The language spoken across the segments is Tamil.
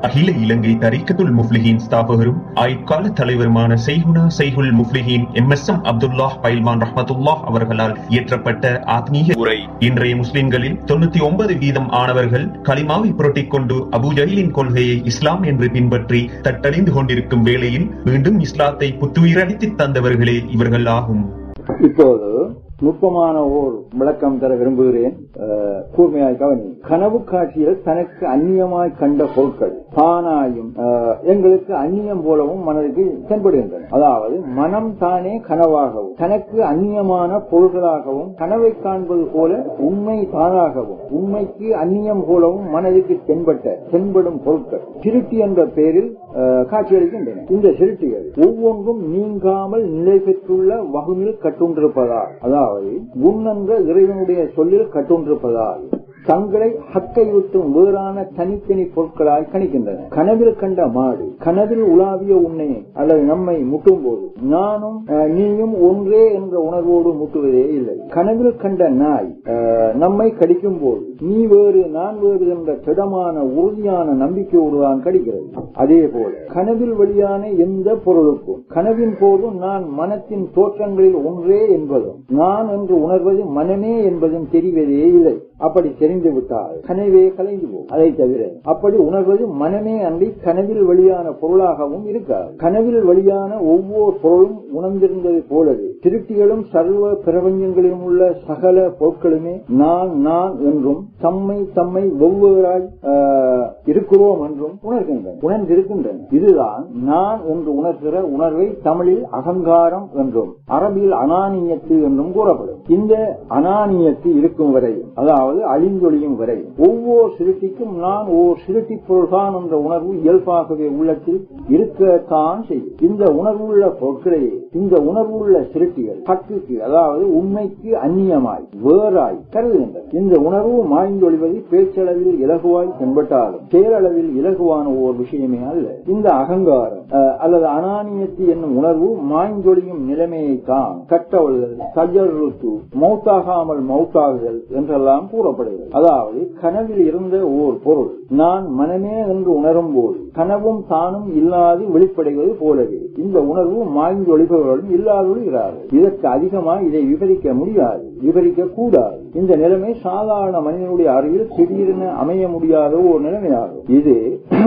அகில இலங்கை தரிக்கத்துல் முஃப்லிஹீன் ஸ்தாபகரும் ஆயுட்கால தலைவருமான செய்குனா Shaikul Mufliheen M S M Abdullah Pailwan Rahmathullah அவர்களால் இயற்றப்பட்ட ஆத்மீக உரை இன்றைய முஸ்லிம்களில் தொண்ணூத்தி ஒன்பது வீதம் ஆனவர்கள் களிமாவை புரட்டிக் கொண்டு அபு ஜஹீலின் கொள்கையை இஸ்லாம் என்று பின்பற்றி தட்டழிந்து கொண்டிருக்கும் வேளையில் மீண்டும் இஸ்லாத்தை புத்துயிரடித்து தந்தவர்களே இவர்கள் ஆகும் இப்போது நுட்பமான ஓர் விளக்கம் தர விரும்புகிறேன் அஹ், கூர்மையாய் கவனி கனவு காட்சியில் தனக்கு அந்நியமாய் கண்ட பொருட்கள் தானாயும் அஹ், எங்களுக்கு அந்நியம் போலவும் மனதுக்கு தென்படுகின்றன அதாவது மனம் தானே கனவாகவும் தனக்கு அந்நியமான பொருள்களாகவும் கனவை காண்பது போல உண்மை தானாகவும் உண்மைக்கு அந்நியம் போலவும் மனதுக்கு தென்பட்ட தென்படும் பொருட்கள் திருட்டி என்ற பெயரில் அஹ், காட்சியளிக்கின்றன இந்த சிருட்டிகள் ஒவ்வொன்றும் நீங்காமல் நிலை பெற்றுள்ள வகுமில் கட்டுண்டிருப்பதால் அதாவது உன்னென்ற இறைவனுடைய சொல்லில் கட்டுண்டிருப்பதால் தங்களை ஹக்கை விட்டும் வேறான தனித்தனி பொருட்களாய் கணிக்கின்றன கனவில் கண்ட மாடு கனவில் உலாவிய உன்னை அல்லது நம்மை முட்டும் போது நானும் அஹ், நீயும் ஒன்றே என்ற உணர்வோடு முட்டுவதே இல்லை கனவில் கண்ட நாய் அஹ், நம்மை கடிக்கும் போது நீ வேறு நான் வேறு என்ற திடமான உறுதியான நம்பிக்கையோடு தான் கடிக்கிறது அதே போல கனவில் வெளியான எந்த பொருளுக்கும் கனவின் போதும் நான் மனத்தின் தோற்றங்களில் ஒன்றே என்பதும் நான் என்று உணர்வது மனமே என்பதும் தெரிவதே இல்லை அப்படி தெரிந்து விட்டால் கனவே கலைந்து போகும் அதை தவிர அப்படி உணர்வது மனமே அன்றி கனவில் வெளியான பொருளாகவும் இருக்காது கனவில் வெளியான ஒவ்வொரு பொருளும் உணர்ந்திருந்தது போலவே திருப்திகளும் சர்வ பிரபஞ்சங்களிலும் உள்ள சகல பொருட்களுமே நான் நான் என்றும் தம்மை தம்மை வெவ்வேறாய் ஆஹ், இருக்கிறோம் என்றும் உணர்கின்றன உணர்ந்திருக்கின்றன இதுதான் நான் என்று உணர்கிற உணர்வை தமிழில் அகங்காரம் என்றும் அரபியில் அனானியத்து என்றும் கூறப்படும் இந்த அனானியத்து இருக்கும் வரையும் அதாவது அழிந்தொழியும் வரை ஒவ்வொரு சிருட்டிக்கும் நான் ஓர் சிருட்டி பொருள்தான் என்ற உணர்வு இயல்பாகவே உள்ளத்தில் இருக்கத்தான் செய்யும் இந்த உணர்வுள்ள பொருட்களையே இந்த உணர்வுள்ள சிருட்டிகள் சக்திக்கு அதாவது உண்மைக்கு அந்நியமாய் வேறாய் கருதுகின்றன இந்த உணர்வு மாய்ந்தொழிவது பேச்சளவில் இலகுவாய் தென்பட்டாலும் செயலளவில் இலகுவான ஓர் விஷயமே அல்ல இந்த அகங்காரம் அஹ், அல்லது அனானியத்து என்னும் உணர்வு மாய்ந்தொழியும் நிலைமையை தான் கட்டவல்கள் சஜருத்து மௌத்தாகாமல் மௌத்தாகுதல் என்றெல்லாம் கூறப்படுகிறது அதாவது கனவில் இருந்த ஓர் பொருள் நான் மனமே என்று உணரும் போது கனவும் தானும் இல்லாது வெளிப்படைவது போலவே இந்த உணர்வு மாய்ந்து ஒழிப்பவர்களும் இல்லாது ஒழிகிறார்கள் இதற்கு அதிகமாக இதை விவரிக்க முடியாது விவரிக்க கூடாது இந்த நிலைமை சாதாரண மனிதனுடைய அறிவில் திடீரென அமைய முடியாத ஒரு நிலைமையாகும் இது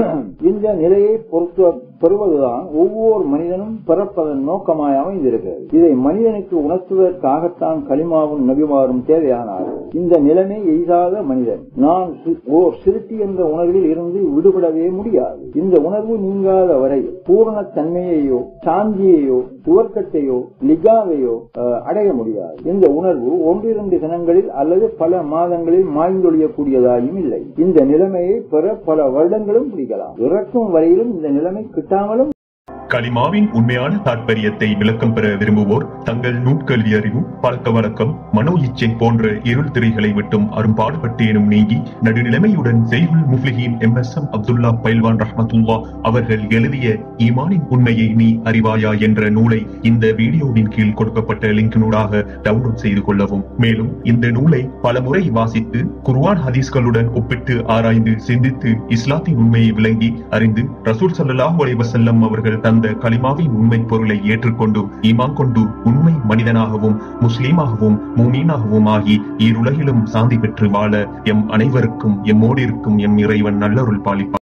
இந்த நிலையை பொறுத்த பெறுவதுதான் ஒவ்வொரு மனிதனும் பிறப்பதன் நோக்கமாய் அமைந்திருக்கிறது இதை மனிதனுக்கு உணர்த்துவதற்காகத்தான் களிமாவும் நபிமாரும் தேவையானார்கள் இந்த நிலைமை எய்தாத மனிதன் நான் சி- ஓர் சிறுட்டி என்ற உணர்வில் இருந்து விடுபடவே முடியாது இந்த உணர்வு நீங்காத வரை பூரண தன்மையையோ சாந்தியையோ துவர்க்கத்தையோ லிகாவையோ அஹ், அடைய முடியாது இந்த உணர்வு ஒன்றிரண்டு தினங்களில் அல்லது பல மாதங்களில் மாய்ந்தொழியக்கூடியதாயும் இல்லை இந்த நிலைமையை பெற பல வருடங்களும் பிடிக்கலாம் இறக்கும் வரையிலும் இந்த நிலைமை கிட்டாமலும் களிமாவின் உண்மையான தாற்பயத்தை விளக்கம் பெற விரும்புவோர் தங்கள் நூட்கல்வி அறிவு பழக்க வழக்கம் மனோ இச்சை போன்ற இருள் திரைகளை விட்டும் அரும்பாடுபட்டேனும் நீங்கி நடுநிலைமையுடன் Shaikul Mufliheen M S M Abdullah Pailwan Rahmathullah அவர்கள் எழுதிய ஈமானின் உண்மையை நீ அறிவாயா என்ற நூலை இந்த வீடியோவின் கீழ் கொடுக்கப்பட்ட லிங்கினூடாக டவுன்லோட் செய்து கொள்ளவும் மேலும் இந்த நூலை பலமுறை வாசித்து குர்ஆன் ஹதீஸ்களுடன் ஒப்பிட்டு ஆராய்ந்து சிந்தித்து இஸ்லாத்தின் உண்மையை விளங்கி அறிந்து ரசூல் ஸல்லல்லாஹு அலைஹி வஸல்லம் அவர்கள் தந்த கலிமாவின் உண்மை பொருளை ஏற்றுக்கொண்டு ஈமான் கொண்டு உண்மை மனிதனாகவும் முஸ்லீமாகவும் மூமீனாகவும் ஆகி ஈருலகிலும் சாந்தி பெற்று வாழ எம் அனைவருக்கும் எம்மோடு இருக்கும் எம் இறைவன் நல்லருள் பாலிப்பார்